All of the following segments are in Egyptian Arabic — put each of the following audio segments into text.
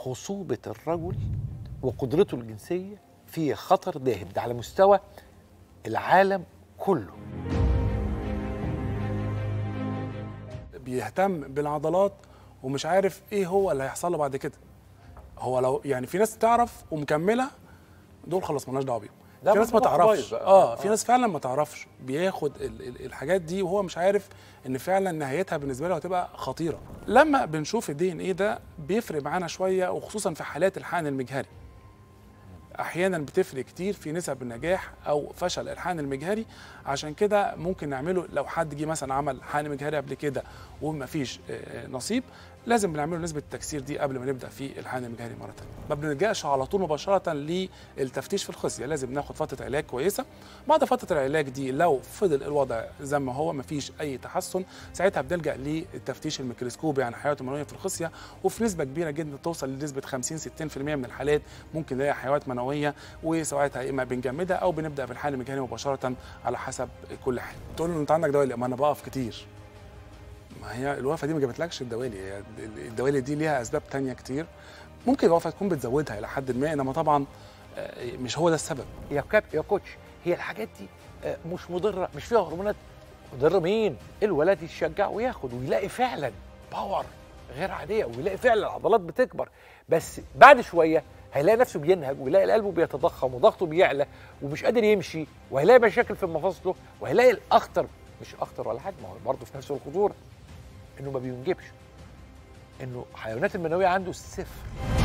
خصوبة الرجل وقدرته الجنسية في خطر داهم ده على مستوى العالم كله بيهتم بالعضلات ومش عارف ايه هو اللي هيحصل له بعد كده هو لو يعني في ناس تعرف ومكمله دول خلاص مالناش دعوه بيهم ده في ناس ما مخ بايظ تعرفش بقى. اه آه. في ناس فعلا ما تعرفش بياخد ال ال الحاجات دي وهو مش عارف ان فعلا نهايتها بالنسبه له هتبقى خطيره لما بنشوف الدي ان ايه ده بيفرق معانا شويه وخصوصا في حالات الحقن المجهري احيانا بتفرق كتير في نسب النجاح او فشل الحقن المجهري عشان كده ممكن نعمله لو حد جه مثلا عمل حقن مجهري قبل كده وما فيش آه، نصيب لازم بنعمله نسبه التكسير دي قبل ما نبدا في الحقن المجهري مره ثانيه ما بنلجاش على طول مباشره للتفتيش في الخصيه لازم ناخد فتره علاج كويسه بعد فتره العلاج دي لو فضل الوضع زي ما هو ما فيش اي تحسن ساعتها بنلجا للتفتيش الميكروسكوبي عن حيوات منويه في الخصيه وفي نسبه كبيره جدا توصل لنسبه 50 60% من الحالات ممكن نلاقي حيوات منويه وساعتها يا اما بنجمدها او بنبدا بالحقن المجهري مباشره على حسب كل حاله تقول له انت عندك دوالي ما انا بقف كتير ما هي الوقفه دي ما جابتلكش الدوالي هي الدوالي دي ليها اسباب تانية كتير ممكن الوقفه تكون بتزودها الى حد ما انما طبعا آه، مش هو ده السبب يا كاب يا كوتش هي الحاجات دي آه، مش مضره مش فيها هرمونات مضره مين الولد يتشجع وياخد ويلاقي فعلا باور غير عاديه ويلاقي فعلا العضلات بتكبر بس بعد شويه هيلاقي نفسه بينهج ويلاقي قلبه بيتضخم وضغطه بيعلى ومش قادر يمشي وهيلاقي مشاكل في مفاصله وهيلاقي الاخطر مش اخطر ولا حاجه ما هو برضه في نفس الخطوره انه ما بينجبش انه حيوانات المنويه عنده صفر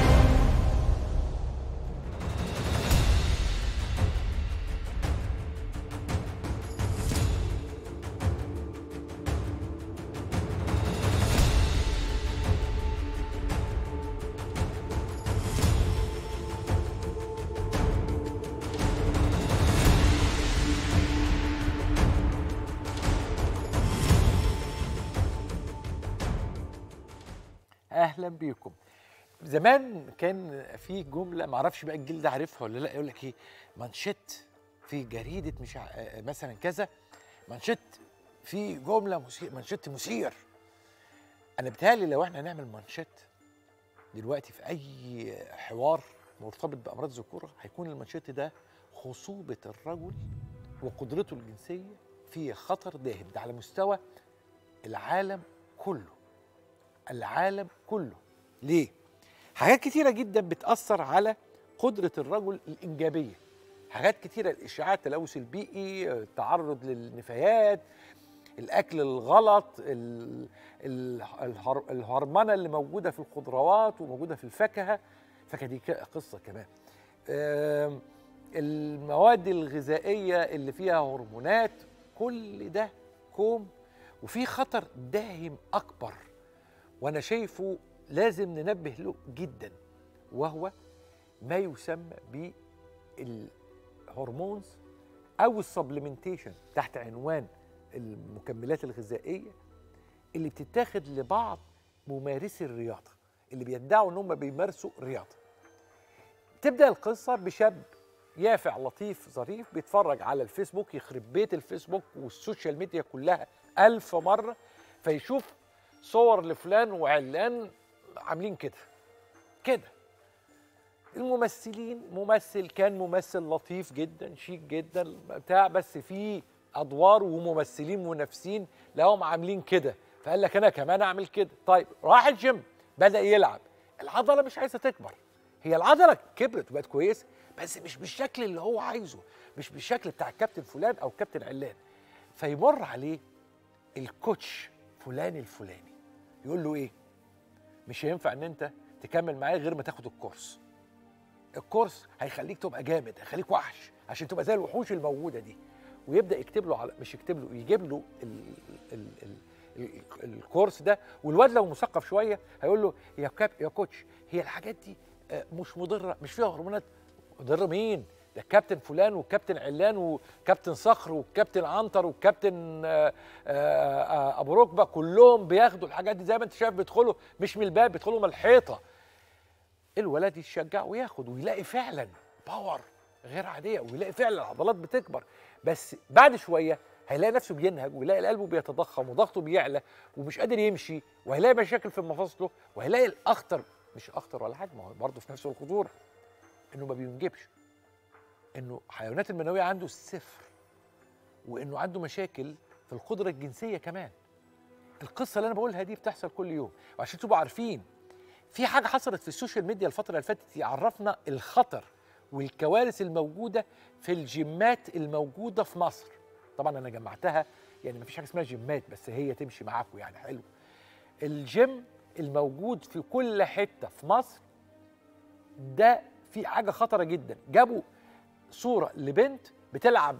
اهلا بيكم زمان كان في جمله ما اعرفش بقى الجيل ده عارفها ولا لا يقول لك ايه مانشيت في جريده مش ع- آه، مثلا كذا مانشيت في جمله مثير مانشيت مثير انا بتهيألي لو احنا هنعمل مانشيت دلوقتي في اي حوار مرتبط بامراض الذكوره هيكون المانشيت ده خصوبه الرجل وقدرته الجنسيه في خطر داهم ده على مستوى العالم كله العالم كله ليه حاجات كتيره جدا بتاثر على قدره الرجل الانجابيه حاجات كتيره الاشعاع التلوث البيئي التعرض للنفايات الاكل الغلط ال- ال- الهر- الهرمنه اللي موجوده في الخضروات وموجوده في الفاكهه الفاكهه دي ك- قصه كمان آم، المواد الغذائيه اللي فيها هرمونات كل ده كوم وفي خطر داهم اكبر وانا شايفه لازم ننبه له جدا وهو ما يسمى بالهرمونز او السبلمنتيشن تحت عنوان المكملات الغذائيه اللي بتتاخد لبعض ممارسي الرياضه اللي بيدعوا ان هم بيمارسوا رياضه تبدا القصه بشاب يافع لطيف ظريف بيتفرج على الفيسبوك يخرب بيت الفيسبوك والسوشيال ميديا كلها ألف مرة فيشوف صور لفلان وعلان عاملين كده كده الممثلين ممثل كان ممثل لطيف جدا شيك جدا بتاع بس في ادوار وممثلين منافسين لهم عاملين كده فقال لك انا كمان اعمل كده طيب راح الجيم بدا يلعب العضله مش عايزه تكبر هي العضله كبرت وبقت كويسه بس مش بالشكل اللي هو عايزه مش بالشكل بتاع الكابتن فلان او كابتن علان فيمر عليه الكوتش فلان الفلاني يقول له ايه مش هينفع ان انت تكمل معايا غير ما تاخد الكورس الكورس هيخليك تبقى جامد هيخليك وحش عشان تبقى زي الوحوش الموجوده دي ويبدا يكتب له على مش يكتب له يجيب له ال ال ال ال الكورس ده والواد لو مثقف شويه هيقول له يا كاب يا كوتش هي الحاجات دي آه، مش مضره مش فيها هرمونات مضره مين؟ ده كابتن فلان وكابتن علان وكابتن صخر وكابتن عنتر وكابتن آه، آه، آه، ابو ركبه كلهم بياخدوا الحاجات دي زي ما انت شايف بيدخلوا مش من الباب بيدخلوا من الحيطه الولد يتشجع وياخد ويلاقي فعلا باور غير عاديه ويلاقي فعلا العضلات بتكبر بس بعد شويه هيلاقي نفسه بينهج ويلاقي قلبه بيتضخم وضغطه بيعلى ومش قادر يمشي وهيلاقي مشاكل في مفاصله وهيلاقي الاخطر مش اخطر ولا حاجه ما هو برضه في نفس الخطوره انه ما بينجبش انه حيوانات المنويه عنده صفر وانه عنده مشاكل في القدره الجنسيه كمان القصه اللي انا بقولها دي بتحصل كل يوم وعشان تبقوا عارفين في حاجه حصلت في السوشيال ميديا الفتره اللي فاتت يعرفنا الخطر والكوارث الموجوده في الجيمات الموجوده في مصر طبعا انا جمعتها يعني مفيش حاجه اسمها جيمات بس هي تمشي معاكم يعني حلو الجيم الموجود في كل حته في مصر ده في حاجه خطره جدا جابوا صوره لبنت بتلعب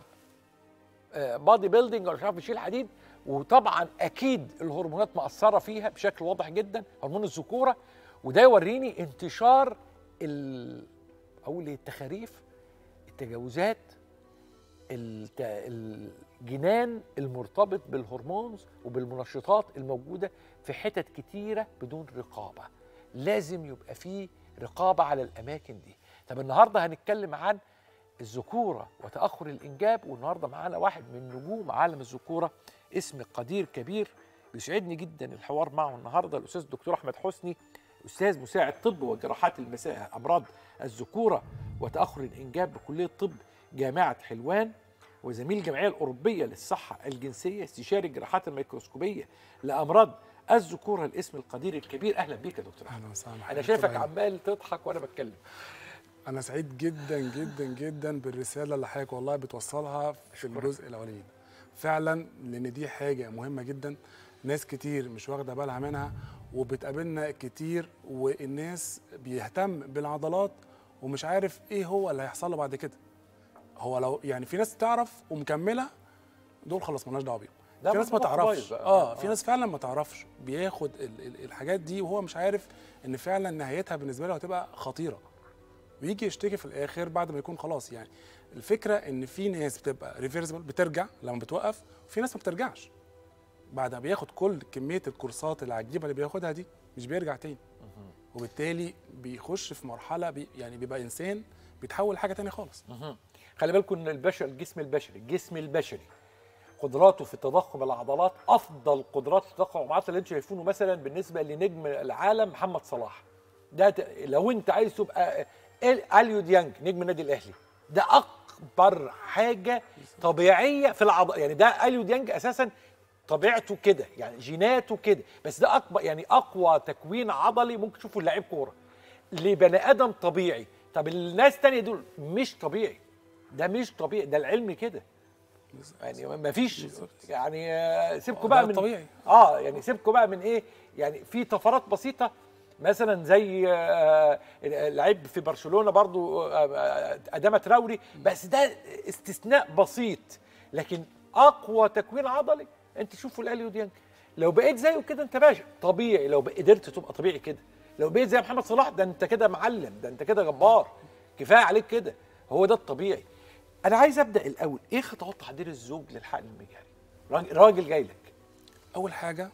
بادي بيلدينج ولا مش عارف بتشيل حديد وطبعا اكيد الهرمونات مأثره فيها بشكل واضح جدا هرمون الذكوره وده يوريني انتشار ال اقول ايه التخاريف التجاوزات الت... الجنان المرتبط بالهرمونز وبالمنشطات الموجوده في حتت كتيره بدون رقابه لازم يبقى فيه رقابه على الاماكن دي طب النهارده هنتكلم عن الذكوره وتاخر الانجاب والنهارده معانا واحد من نجوم عالم الذكوره اسم قدير كبير بيسعدني جدا الحوار معه النهارده الاستاذ الدكتور احمد حسني استاذ مساعد طب وجراحات المساء امراض الذكوره وتاخر الانجاب بكليه طب جامعه حلوان وزميل الجمعيه الاوروبيه للصحه الجنسيه استشاري الجراحات الميكروسكوبيه لامراض الذكوره الاسم القدير الكبير اهلا بيك يا دكتور اهلا وسهلا انا حضرتك شايفك طبعاً. عمال تضحك وانا بتكلم انا سعيد جدا جدا جدا بالرساله اللي حضرتك والله بتوصلها في الجزء الاولاني ده فعلا لان دي حاجه مهمه جدا ناس كتير مش واخده بالها منها وبتقابلنا كتير والناس بيهتم بالعضلات ومش عارف ايه هو اللي هيحصل له بعد كده هو لو يعني في ناس تعرف ومكمله دول خلاص مالناش دعوه بيهم ده في ناس ما مخ تعرفش بايظ بقى. اه آه. في ناس فعلا ما تعرفش بياخد ال- ال- الحاجات دي وهو مش عارف ان فعلا نهايتها بالنسبه له هتبقى خطيره ويجي يشتكي في الاخر بعد ما يكون خلاص يعني الفكره ان في ناس بتبقى ريفيرسبل بترجع لما بتوقف وفي ناس ما بترجعش بعد ما بياخد كل كميه الكورسات العجيبه اللي بياخدها دي مش بيرجع تاني وبالتالي بيخش في مرحله بي يعني بيبقى انسان بيتحول لحاجه تانية خالص خلي بالكم ان البشر الجسم البشري الجسم البشري قدراته في تضخم العضلات افضل قدرات تضخم العضلات اللي انتم شايفينه مثلا بالنسبه لنجم العالم محمد صلاح ده ت- لو انت عايز تبقى ال- اليو ديانج نجم النادي الاهلي ده اكبر حاجه طبيعيه في العضله يعني ده اليو ديانج اساسا طبيعته كده يعني جيناته كده بس ده اكبر يعني اقوى تكوين عضلي ممكن تشوفه لعيب كوره لبني ادم طبيعي طب الناس تانية دول مش طبيعي ده مش طبيعي ده العلم كده يعني ما فيش يعني آه، سيبكوا ده بقى من الطبيعي. اه يعني سيبكوا بقى من ايه يعني في طفرات بسيطه مثلا زي آه، لعيب في برشلونه برضو آه، آه، ادامه تراوري بس ده استثناء بسيط لكن اقوى تكوين عضلي انت شوفوا الاليو ديانج لو بقيت زيه كده انت باشا طبيعي لو بق- قدرت تبقى طبيعي كده لو بقيت زي محمد صلاح ده انت كده معلم ده انت كده جبار كفايه عليك كده هو ده الطبيعي انا عايز ابدا الاول ايه خطوات تحضير الزوج للحقن المجهري راجل- راجل جاي لك اول حاجه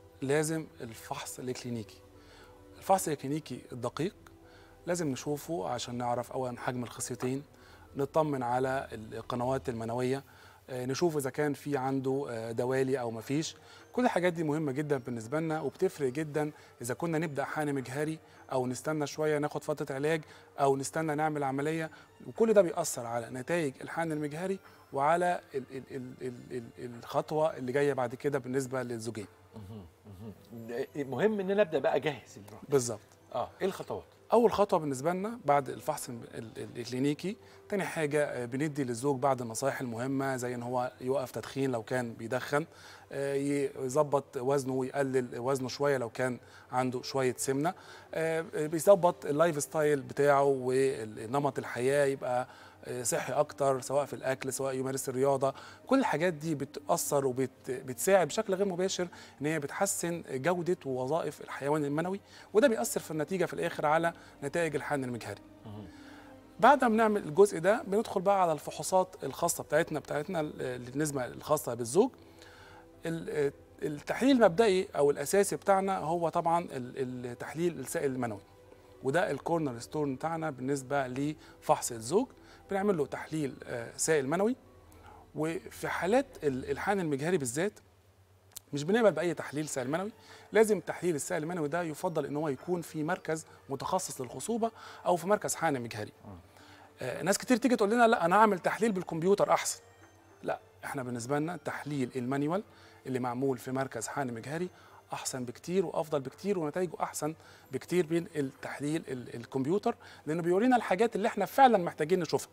لازم الفحص الكلينيكي الفحص الكلينيكي الدقيق لازم نشوفه عشان نعرف اولا حجم الخصيتين نطمن على القنوات المنويه آه، نشوف اذا كان في عنده آه، دوالي او مفيش كل الحاجات دي مهمه جدا بالنسبه لنا وبتفرق جدا اذا كنا نبدا حقن مجهري او نستنى شويه ناخد فتره علاج او نستنى نعمل عمليه وكل ده بيأثر على نتائج الحقن المجهري وعلى ال ال ال ال ال الخطوه اللي جايه بعد كده بالنسبه للزوجين مهم ان انا ابدا بقى اجهز الراجل بالظبط اه ايه الخطوات اول خطوه بالنسبه لنا بعد الفحص ال- ال- الكلينيكي تاني حاجه آه، بندي للزوج بعض النصائح المهمه زي ان هو يوقف تدخين لو كان بيدخن آه، يظبط وزنه ويقلل وزنه شويه لو كان عنده شويه سمنه آه، بيظبط اللايف ستايل بتاعه ونمط الحياه يبقى آه، صحي اكتر سواء في الاكل سواء يمارس الرياضه كل الحاجات دي بتاثر وبتساعد بشكل غير مباشر ان هي بتحسن جوده ووظائف الحيوان المنوي وده بيأثر في النتيجه في الاخر على نتائج الحقن المجهري بعد ما بنعمل الجزء ده بندخل بقى على الفحوصات الخاصه بتاعتنا بتاعتنا بالنسبه الخاصه بالزوج ال- التحليل المبدئي او الاساسي بتاعنا هو طبعا ال- التحليل السائل المنوي وده الكورنر ستون بتاعنا بالنسبه لفحص الزوج بنعمل له تحليل آه، سائل منوي وفي حالات ال- الحقن المجهري بالذات مش بنقبل باي تحليل سائل منوي لازم تحليل السائل المنوي ده يفضل ان هو يكون في مركز متخصص للخصوبه او في مركز حقن مجهري آه ناس كتير تيجي تقول لنا لا انا هعمل تحليل بالكمبيوتر احسن لا احنا بالنسبه لنا تحليل المانيوال اللي معمول في مركز حقن مجهري احسن بكتير وافضل بكتير ونتائجه احسن بكتير من التحليل ال- الكمبيوتر لانه بيورينا الحاجات اللي احنا فعلا محتاجين نشوفها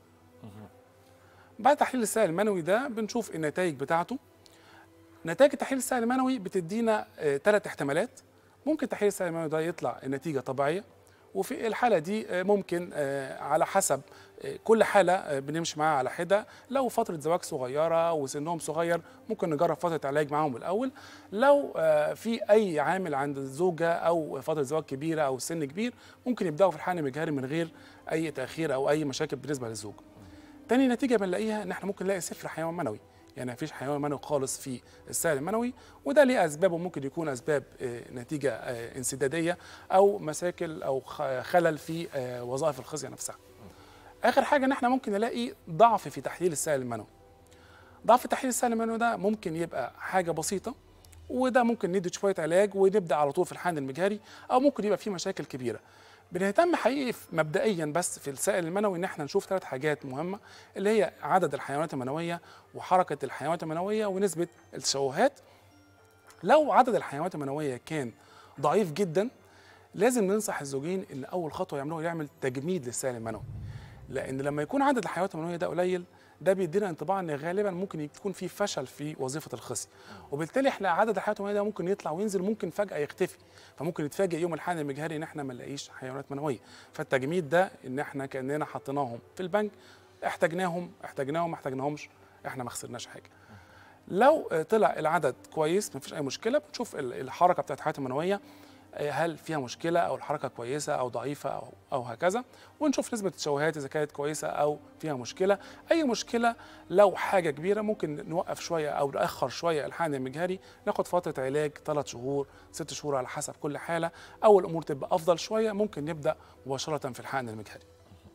بعد تحليل السائل المنوي ده بنشوف النتائج بتاعته نتائج التحليل السائل المنوي بتدينا ثلاث احتمالات ممكن تحليل السائل المنوي ده يطلع النتيجه طبيعيه وفي الحاله دي آه، ممكن آه، على حسب آه، كل حاله آه، بنمشي معاها على حده لو فتره زواج صغيره وسنهم صغير ممكن نجرب فتره علاج معاهم الاول لو آه، في اي عامل عند الزوجه او فتره زواج كبيره او سن كبير ممكن يبداوا في الحقن المجهري من غير اي تاخير او اي مشاكل بالنسبه للزوج تاني نتيجه بنلاقيها ان احنا ممكن نلاقي صفر حيوان منوي يعني مفيش حيوان منوي خالص في السائل المنوي وده ليه اسباب وممكن يكون اسباب آه، نتيجه آه، انسداديه او مشاكل او خ- خلل في آه، وظائف الخصيه نفسها اخر حاجه ان احنا ممكن نلاقي ضعف في تحليل السائل المنوي ضعف تحليل السائل المنوي ده ممكن يبقى حاجه بسيطه وده ممكن ندي شويه علاج ونبدا على طول في الحقن المجهري او ممكن يبقى فيه مشاكل كبيره بنهتم حقيقي في- مبدئيا بس في السائل المنوي ان احنا نشوف ثلاث حاجات مهمه اللي هي عدد الحيوانات المنويه وحركه الحيوانات المنويه ونسبه التشوهات لو عدد الحيوانات المنويه كان ضعيف جدا لازم ننصح الزوجين ان اول خطوه يعملوها يعمل تجميد للسائل المنوي لان لما يكون عدد الحيوانات المنويه ده قليل ده بيدينا انطباع ان غالبا ممكن يكون في فشل في وظيفه الخصيه وبالتالي احنا عدد الحيوانات المنويه ده ممكن يطلع وينزل ممكن فجاه يختفي فممكن نتفاجئ يوم الحقن المجهري ان احنا ما نلاقيش حيوانات منويه فالتجميد ده ان احنا كاننا حطيناهم في البنك احتاجناهم احتاجناهم ما احتاجناهمش احنا ما خسرناش حاجه لو آه، طلع العدد كويس مفيش اي مشكله بنشوف ال- الحركه بتاعت الحيوانات المنويه آه، هل فيها مشكله او الحركه كويسه او ضعيفه او او هكذا ونشوف نسبه التشوهات اذا كانت كويسه او فيها مشكله اي مشكله لو حاجه كبيره ممكن نوقف شويه او ناخر شويه الحقن المجهري ناخد فتره علاج ثلاث شهور ست شهور على حسب كل حاله او الامور تبقى افضل شويه ممكن نبدا مباشره في الحقن المجهري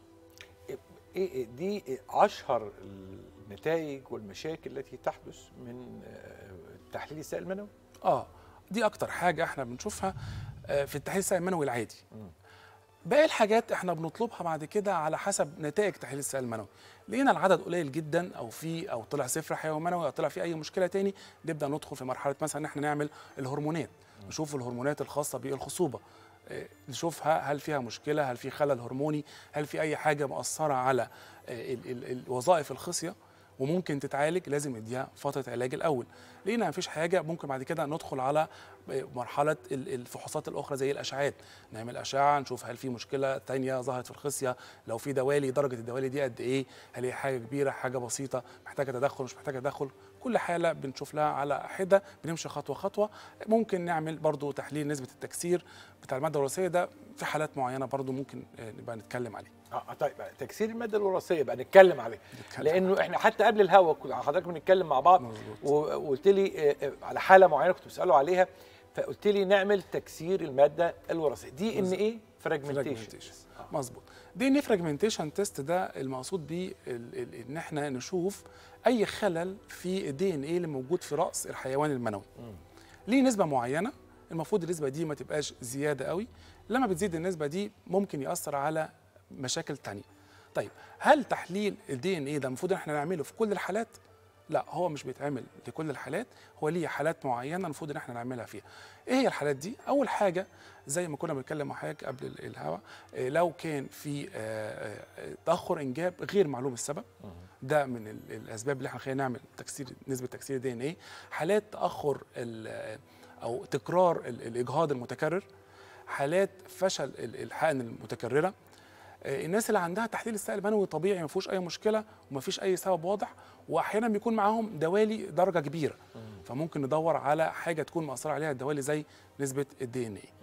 ايه إيه- دي إيه اشهر النتائج والمشاكل التي تحدث من آه، تحليل السائل المنوي اه دي اكتر حاجه احنا بنشوفها آه، في التحليل السائل المنوي العادي مم. باقي الحاجات احنا بنطلبها بعد كده على حسب نتائج تحليل السائل المنوي لقينا العدد قليل جدا او في او طلع صفر حيوان منوي او طلع في اي مشكله تاني نبدا ندخل في مرحله مثلا ان احنا نعمل الهرمونات نشوف الهرمونات الخاصه بالخصوبه آه، نشوفها هل فيها مشكله هل في خلل هرموني هل في اي حاجه مؤثره على آه، ال- ال- ال- وظائف الخصيه وممكن تتعالج لازم نديها فتره علاج الاول لقينا مفيش حاجه ممكن بعد كده ندخل على مرحله ال- الفحوصات الاخرى زي الاشعاعات نعمل اشعه نشوف هل في مشكله تانية ظهرت في الخصيه لو في دوالي درجه الدوالي دي قد ايه هل هي حاجه كبيره حاجه بسيطه محتاجه تدخل مش محتاجه تدخل كل حاله بنشوف لها على حده بنمشي خطوه خطوه ممكن نعمل برضو تحليل نسبه التكسير بتاع الماده الوراثيه ده في حالات معينه برضو ممكن آه، نبقى نتكلم عليه اه طيب تكسير الماده الوراثيه بقى نتكلم عليه نتكلم لانه احنا حتى قبل الهوا كنا حضرتك بنتكلم مع بعض مظبوط. وقلت لي آه، آه، على حاله معينه كنت بساله عليها فقلت لي نعمل تكسير الماده الوراثيه دي ان ايه فراجمنتيشن Fragmentation. مظبوط دي ان فراجمنتيشن تيست ده المقصود بيه ال- ال- ان احنا نشوف اي خلل في الدي ان ايه اللي موجود في راس الحيوان المنوي ليه نسبه معينه المفروض النسبه دي ما تبقاش زياده قوي لما بتزيد النسبه دي ممكن ياثر على مشاكل تانية طيب هل تحليل الدي ان ايه ده المفروض ان احنا نعمله في كل الحالات لا هو مش بيتعمل لكل الحالات هو ليه حالات معينه المفروض ان احنا نعملها فيها ايه هي الحالات دي اول حاجه زي ما كنا بنتكلم مع حضرتك قبل ال- الهوا آه، لو كان في آه، آه، تاخر انجاب غير معلوم السبب ده من ال- الاسباب اللي احنا خلينا نعمل تكسير نسبه تكسير دي ان ايه حالات تاخر ال- او تكرار ال- الاجهاض المتكرر حالات فشل ال- الحقن المتكرره آه، الناس اللي عندها تحليل السائل المنوي طبيعي ما فيهوش اي مشكله وما فيش اي سبب واضح واحيانا بيكون معاهم دوالي درجه كبيره فممكن ندور على حاجه تكون مأثره عليها الدوالي زي نسبه الدي ان ايه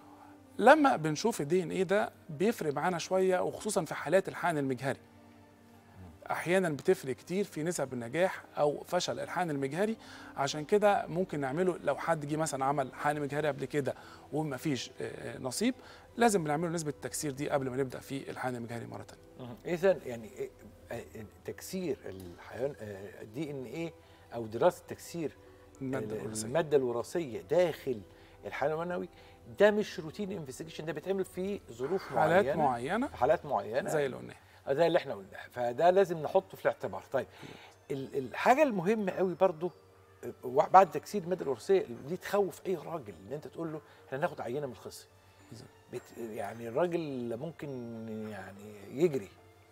لما بنشوف الدي ان ايه ده بيفرق معانا شويه وخصوصا في حالات الحقن المجهري احيانا بتفرق كتير في نسب النجاح او فشل الحقن المجهري عشان كده ممكن نعمله لو حد جه مثلا عمل حقن مجهري قبل كده وما فيش آه، نصيب لازم بنعمله نسبه التكسير دي قبل ما نبدا في الحقن المجهري مره ثانيه اذا يعني إيه- آه، تكسير الحيوان الدي ان ايه او دراسه تكسير الماده ال- الوراثيه الماده الوراثيه داخل الحيوان المنوي ده مش روتين انفستيجيشن ده بيتعمل في ظروف حالات معينه معينه في حالات معينه زي اللي قلناها زي اللي احنا قلناها فده لازم نحطه في الاعتبار طيب ال- الحاجه المهمه قوي برضو آه، بعد تكسير الماده الوراثيه دي تخوف اي راجل ان انت تقول له احنا هناخد عينه من الخصيه بالظبط. بت يعني الراجل ممكن يعني يجري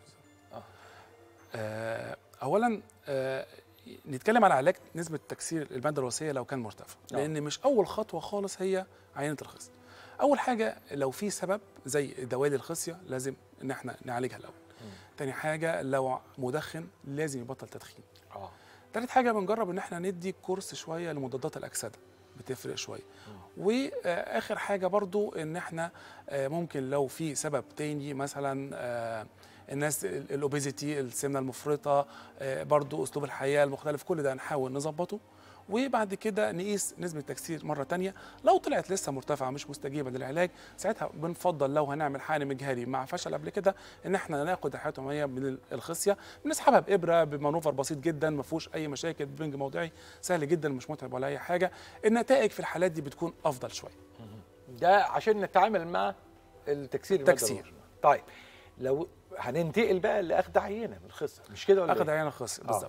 آه، اولا آه، نتكلم على علاج نسبه تكسير الماده الوراثيه لو كان مرتفع آه. لان مش اول خطوه خالص هي عينه الخصيه اول حاجه لو في سبب زي دوالي الخصيه لازم ان احنا نعالجها الاول تاني حاجه لو مدخن لازم يبطل تدخين اه تالت حاجه بنجرب ان احنا ندي كورس شويه لمضادات الاكسده بتفرق شويه واخر حاجه برضو ان احنا آه، ممكن لو في سبب تاني مثلا آه، الناس ال- الاوبيزيتي السمنه المفرطه آه، برضو اسلوب الحياه المختلف كل ده نحاول نظبطه وبعد كده نقيس نسبة تكسير مرة تانية لو طلعت لسه مرتفعة مش مستجيبة للعلاج ساعتها بنفضل لو هنعمل حقن مجهري مع فشل قبل كده ان احنا ناخد الحياة الطبيعية من الخصية بنسحبها بإبرة بمانوفر بسيط جدا ما فيهوش أي مشاكل بنج موضعي سهل جدا مش متعب ولا أي حاجة النتائج في الحالات دي بتكون أفضل شوية ده عشان نتعامل مع التكسير المادة تكسير. الوراثية. طيب لو هننتقل بقى لاخد عينه من الخصيه مش كده ولا اخذ إيه؟ عينه الخصيه بالظبط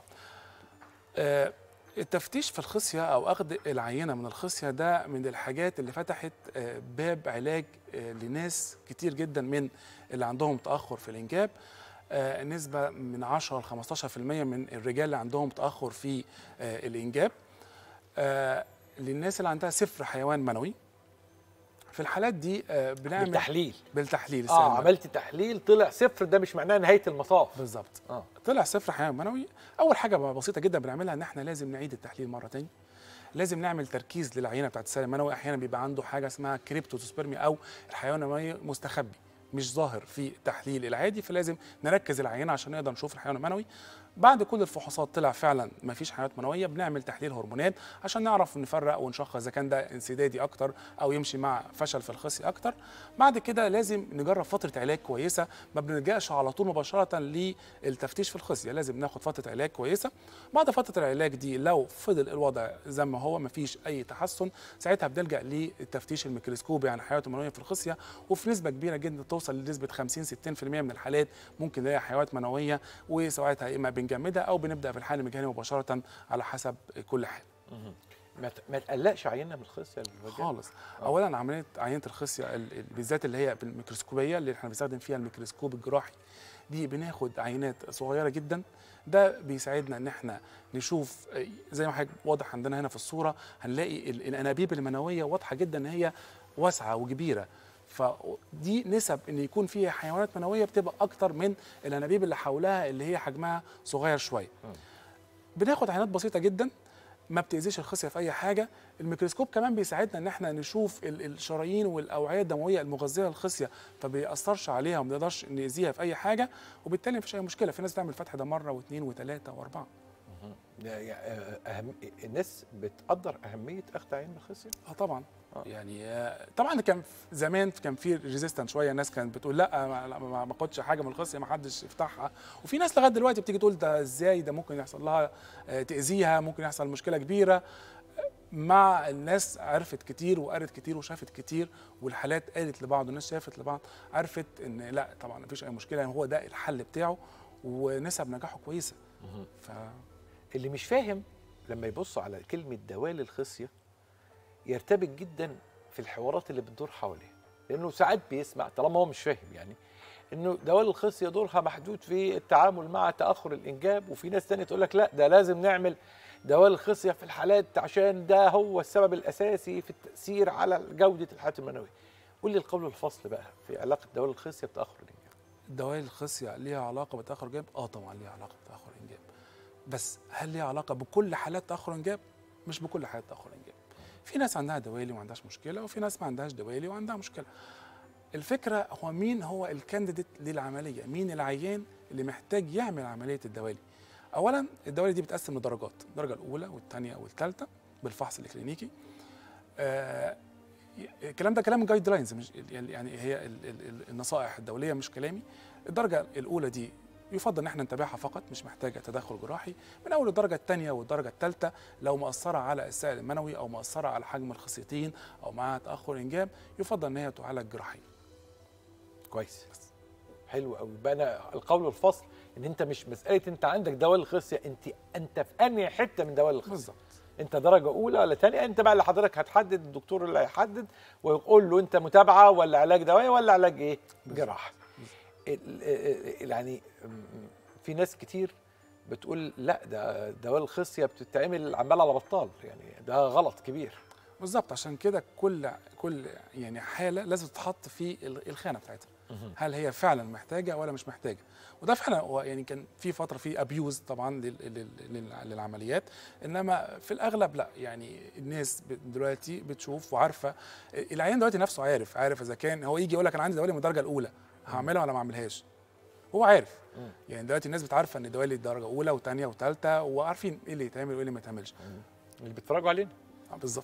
آه التفتيش في الخصيه او اخذ العينه من الخصيه ده من الحاجات اللي فتحت آه باب علاج آه لناس كتير جدا من اللي عندهم تاخر في الانجاب آه نسبه من 10 ل 15% من الرجال اللي عندهم تاخر في آه الانجاب آه للناس اللي عندها صفر حيوان منوي في الحالات دي آه بنعمل بالتحليل بالتحليل اه السليم. عملت تحليل طلع صفر ده مش معناه نهايه المطاف بالظبط اه طلع صفر حيوان منوي اول حاجه بسيطه جدا بنعملها ان احنا لازم نعيد التحليل مره تاني لازم نعمل تركيز للعينه بتاعت السائل المنوي احيانا بيبقى عنده حاجه اسمها كريبتوسبرمي او الحيوان المنوي مستخبي مش ظاهر في التحليل العادي فلازم نركز العينه عشان نقدر نشوف الحيوان المنوي بعد كل الفحوصات طلع فعلا ما فيش حيوانات منويه بنعمل تحليل هرمونات عشان نعرف نفرق ونشخص اذا كان ده انسدادي اكتر او يمشي مع فشل في الخصي اكتر بعد كده لازم نجرب فتره علاج كويسه ما بنلجاش على طول مباشره للتفتيش في الخصيه لازم ناخد فتره علاج كويسه بعد فتره العلاج دي لو فضل الوضع زي ما هو ما فيش اي تحسن ساعتها بنلجا للتفتيش الميكروسكوبي عن الحيوانات المنويه في الخصيه وفي نسبه كبيره جدا توصل لنسبه 50 60% من الحالات ممكن نلاقي حيوانات منويه وساعتها اما بنجمدها او بنبدا في الحال المجاني مباشره على حسب كل حال ما ت- ما تقلقش عينه من الخصيه للرجال خالص اولا عمليه عينه الخصيه ال- ال- بالذات اللي هي بالميكروسكوبيه اللي احنا بنستخدم فيها الميكروسكوب الجراحي دي بناخد عينات صغيره جدا ده بيساعدنا ان احنا نشوف آه، زي ما حضرتك واضح عندنا هنا في الصوره هنلاقي ال- الانابيب المنويه واضحه جدا ان هي واسعه وكبيره فدي نسب ان يكون فيها حيوانات منويه بتبقى اكتر من الانابيب اللي حولها اللي هي حجمها صغير شويه بناخد عينات بسيطه جدا ما بتاذيش الخصيه في اي حاجه الميكروسكوب كمان بيساعدنا ان احنا نشوف ال- الشرايين والاوعيه الدمويه المغذيه للخصيه فبيأثرش عليها وما نقدرش نأذيها في اي حاجه وبالتالي مفيش اي مشكله في ناس تعمل الفتح ده مره واثنين وثلاثه واربعه ده يع- آه، أهم الناس بتقدر اهميه اخذ عين من الخصيه اه طبعا آه. يعني آه، طبعا كان في- زمان كان في ريزيستنت شويه الناس كانت بتقول لا ما- ما ما- ما اخدش حاجه من الخصيه ما حدش يفتحها وفي ناس لغايه دلوقتي بتيجي تقول ده ازاي ده ممكن يحصل لها آه، تاذيها ممكن يحصل مشكله كبيره مع الناس عرفت كتير وقرت كتير وشافت كتير والحالات قالت لبعض والناس شافت لبعض عرفت ان لا طبعا مفيش اي مشكله يعني هو ده الحل بتاعه ونسب نجاحه كويسه ف اللي مش فاهم لما يبص على كلمه دوال الخصيه يرتبك جدا في الحوارات اللي بتدور حواليه لانه ساعات بيسمع طالما هو مش فاهم يعني انه دوال الخصيه دورها محدود في التعامل مع تاخر الانجاب وفي ناس تانية تقول لك لا ده لازم نعمل دوال الخصيه في الحالات عشان ده هو السبب الاساسي في التاثير على جوده الحياه المنويه قول لي القول الفصل بقى في علاقه دوال الخصيه بتاخر الانجاب دوائر الخصية ليها علاقة بتأخر الإنجاب؟ آه طبعا ليها علاقة بتأخر الإنجاب. بس هل ليها علاقة بكل حالات تأخر الإنجاب؟ مش بكل حالات تأخر الإنجاب. في ناس عندها دوالي وما عندهاش مشكلة وفي ناس ما عندهاش دوالي وعندها مشكلة. الفكرة هو مين هو الكانديديت للعملية؟ مين العيان اللي محتاج يعمل عملية الدوالي؟ أولا الدوالي دي بتقسم لدرجات، الدرجة الأولى والثانية والثالثة بالفحص الكلينيكي. آه الكلام ده كلام جايد لاينز مش يعني هي ال- ال- ال- النصائح الدوليه مش كلامي الدرجه الاولى دي يفضل ان احنا نتابعها فقط مش محتاجه تدخل جراحي من اول الدرجه الثانيه والدرجه الثالثه لو مأثره على السائل المنوي او مأثره على حجم الخصيتين او معها تاخر انجاب يفضل ان هي تعالج جراحيا كويس حلو قوي يبقى انا القول الفصل ان انت مش مساله انت عندك دوال الخصيه انت انت في انهي حته من دوال الخصيه بالظبط انت درجه اولى ولا ثانيه انت بقى اللي حضرتك هتحدد الدكتور اللي هيحدد ويقول له انت متابعه ولا علاج دوائي ولا علاج ايه جراحه ال- ال- يعني م- في ناس كتير بتقول لا ده دوال الخصيه بتتعمل عمال على بطال يعني ده غلط كبير بالظبط عشان كده كل كل يعني حاله لازم تتحط في ال- الخانه بتاعتها هل هي فعلا محتاجه ولا مش محتاجه وده فعلا هو يعني كان في فتره في ابيوز طبعا لل- لل- لل- للعمليات انما في الاغلب لا يعني الناس ب- دلوقتي بتشوف وعارفه العيان دلوقتي نفسه عارف عارف اذا كان هو يجي يقول لك انا عندي دوالي من الدرجه الاولى هعملها ولا ما اعملهاش هو عارف يعني دلوقتي الناس بتعرف ان دوالي درجه اولى وثانيه وثالثه وعارفين ايه اللي يتعمل وايه اللي ما يتعملش اللي بيتفرجوا علينا آه، بالظبط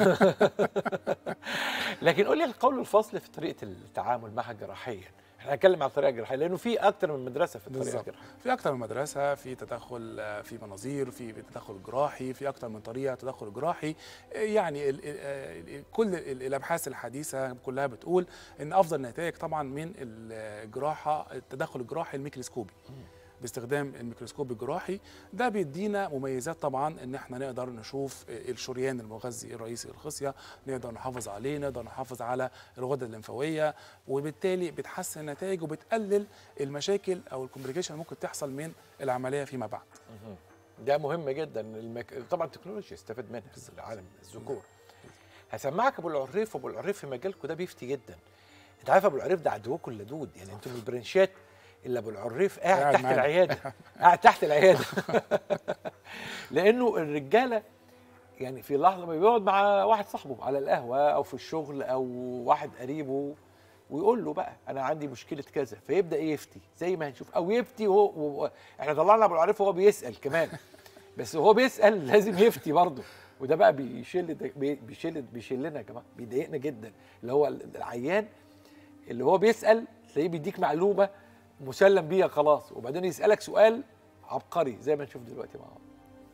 لكن قول لي القول الفصل في طريقه التعامل معها جراحيا احنا هنتكلم على الطريقه الجراحيه لانه في اكتر من مدرسه في الطريقه بالظبط الجراحيه في اكتر من مدرسه في تدخل آه، في مناظير في تدخل جراحي في اكتر من طريقه تدخل جراحي آه، يعني ال ال ال كل ال- الابحاث الحديثه كلها بتقول ان افضل نتائج طبعا من الجراحه التدخل الجراحي الميكروسكوبي باستخدام الميكروسكوب الجراحي ده بيدينا مميزات طبعا ان احنا نقدر نشوف الشريان المغذي الرئيسي للخصيه نقدر نحافظ عليه نقدر نحافظ على الغدد الليمفاويه وبالتالي بتحسن النتائج وبتقلل المشاكل او الكومبليكيشن اللي ممكن تحصل من العمليه فيما بعد ده مهم جدا المك... طبعا التكنولوجيا استفاد منها في العالم الذكور هسمعك ابو العريف ابو العريف في مجالكم ده بيفتي جدا انت عارف ابو العريف ده عدوكم اللدود يعني انتم البرنشات اللي ابو العريف قاعد قاعد تحت معانا. العياده قاعد تحت العياده لانه الرجاله يعني في لحظه ما بيقعد مع واحد صاحبه على القهوه او في الشغل او واحد قريبه ويقول له بقى انا عندي مشكله كذا فيبدا يفتي زي ما هنشوف او يفتي وهو وهو- احنا طلعنا ابو العريف وهو بيسال كمان بس وهو بيسال لازم يفتي برضه وده بقى بيشل بي- بيشل بيشلنا يا جماعه بيضايقنا جدا اللي هو العيان اللي هو بيسال تلاقيه بيديك معلومه مسلم بيها خلاص وبعدين يسالك سؤال عبقري زي ما نشوف دلوقتي مع بعض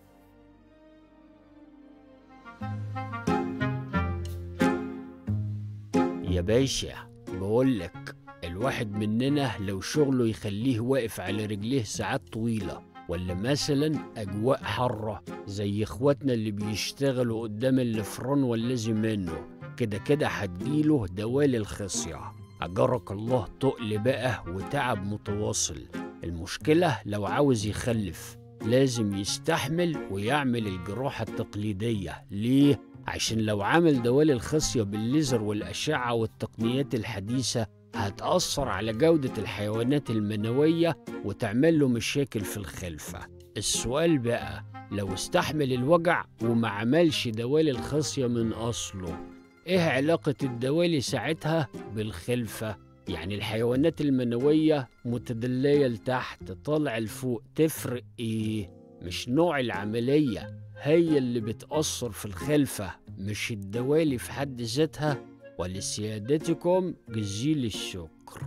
يا باشا بقولك الواحد مننا لو شغله يخليه واقف على رجليه ساعات طويلة ولا مثلا أجواء حارة زي إخواتنا اللي بيشتغلوا قدام الفران واللازم منه كده كده هتجيله دوالي الخصية أجرك الله تقل بقى وتعب متواصل المشكلة لو عاوز يخلف لازم يستحمل ويعمل الجراحة التقليدية ليه؟ عشان لو عمل دوالي الخصية بالليزر والأشعة والتقنيات الحديثة هتأثر على جودة الحيوانات المنوية وتعمل له مشاكل في الخلفة السؤال بقى لو استحمل الوجع وما عملش دوالي الخصية من أصله إيه علاقة الدوالي ساعتها بالخلفة؟ يعني الحيوانات المنوية متدلية لتحت طالع لفوق تفرق إيه؟ مش نوع العملية هي اللي بتأثر في الخلفة مش الدوالي في حد ذاتها ولسيادتكم جزيل الشكر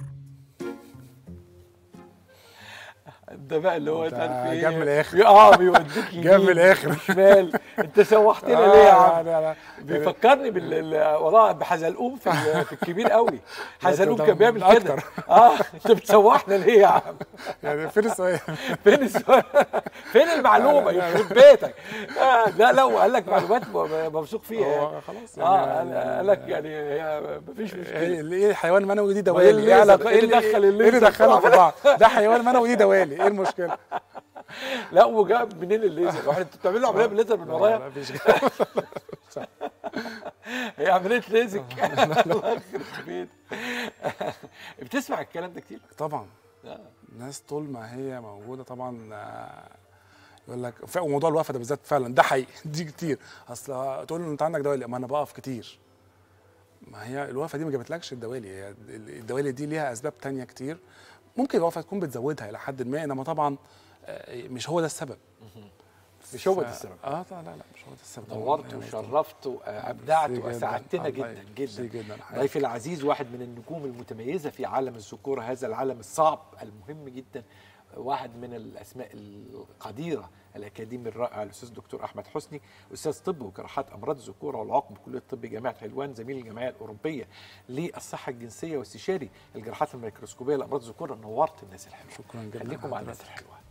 ده بقى اللي هو ده مش عارف ايه جاب من الآخر. اه بيوديك يمين جاب من الآخر. شمال انت سوحتنا ليه يا عم لا لا بيفكرني بال ال- والله بحزلقوم في ال- في الكبير قوي حزلقوم ده كان بيعمل كده أكتر. اه انت بتسوحنا ليه يا عم يعني فين السؤال؟ فين السؤال فين المعلومه يخرب بيتك آه لا لا وقال لك معلومات م- موثوق فيها يعني. هو خلاص اه يعني قال- قال لك يعني هي مفيش مشكله ايه ايه الحيوان منوي دي وإيه دوالي ايه الليزر؟ علاقه إيه اللي دخل ايه اللي الليزر؟ دخلهم في بعض ده حيوان منوي دي دوالي ايه المشكله لا وجاب منين الليزر واحد انتوا بتعملوا عمليه بالليزر من لا، ورايا لا، مفيش هي عمليه ليزك الله يخرب بيت بتسمع الكلام ده كتير طبعا آه. الناس طول ما هي موجوده طبعا آه، يقول لك ف- وموضوع الوقفه ده بالذات فعلا ده حقيقي دي كتير اصل تقول له انت عندك دوالي ما انا بقف كتير ما هي الوقفه دي ما جابتلكش الدوالي هي الدوالي دي ليها اسباب تانية كتير ممكن الوقفه تكون بتزودها الى حد ما انما طبعا آه، مش هو ده السبب مش هو ف- ده السبب اه لا لا لا مش هو ده السبب طبعاً. نورت يعني وشرفت وابدعت ميرسي جداً. واسعدتنا الله جدا ميرسي جدا جدا حقيقي. ضيفي العزيز واحد من النجوم المتميزه في عالم الذكوره هذا العالم الصعب المهم جدا واحد من الاسماء القديره الاكاديمي الرائع الاستاذ الدكتور احمد حسني استاذ طب وجراحات امراض الذكوره والعقم بكليه الطب جامعه حلوان زميل الجمعيه الاوروبيه للصحه الجنسيه واستشاري الجراحات الميكروسكوبيه لامراض الذكوره نورت الناس الحلوه شكرا جدا خليكم مع لحضرتك. الناس الحلوه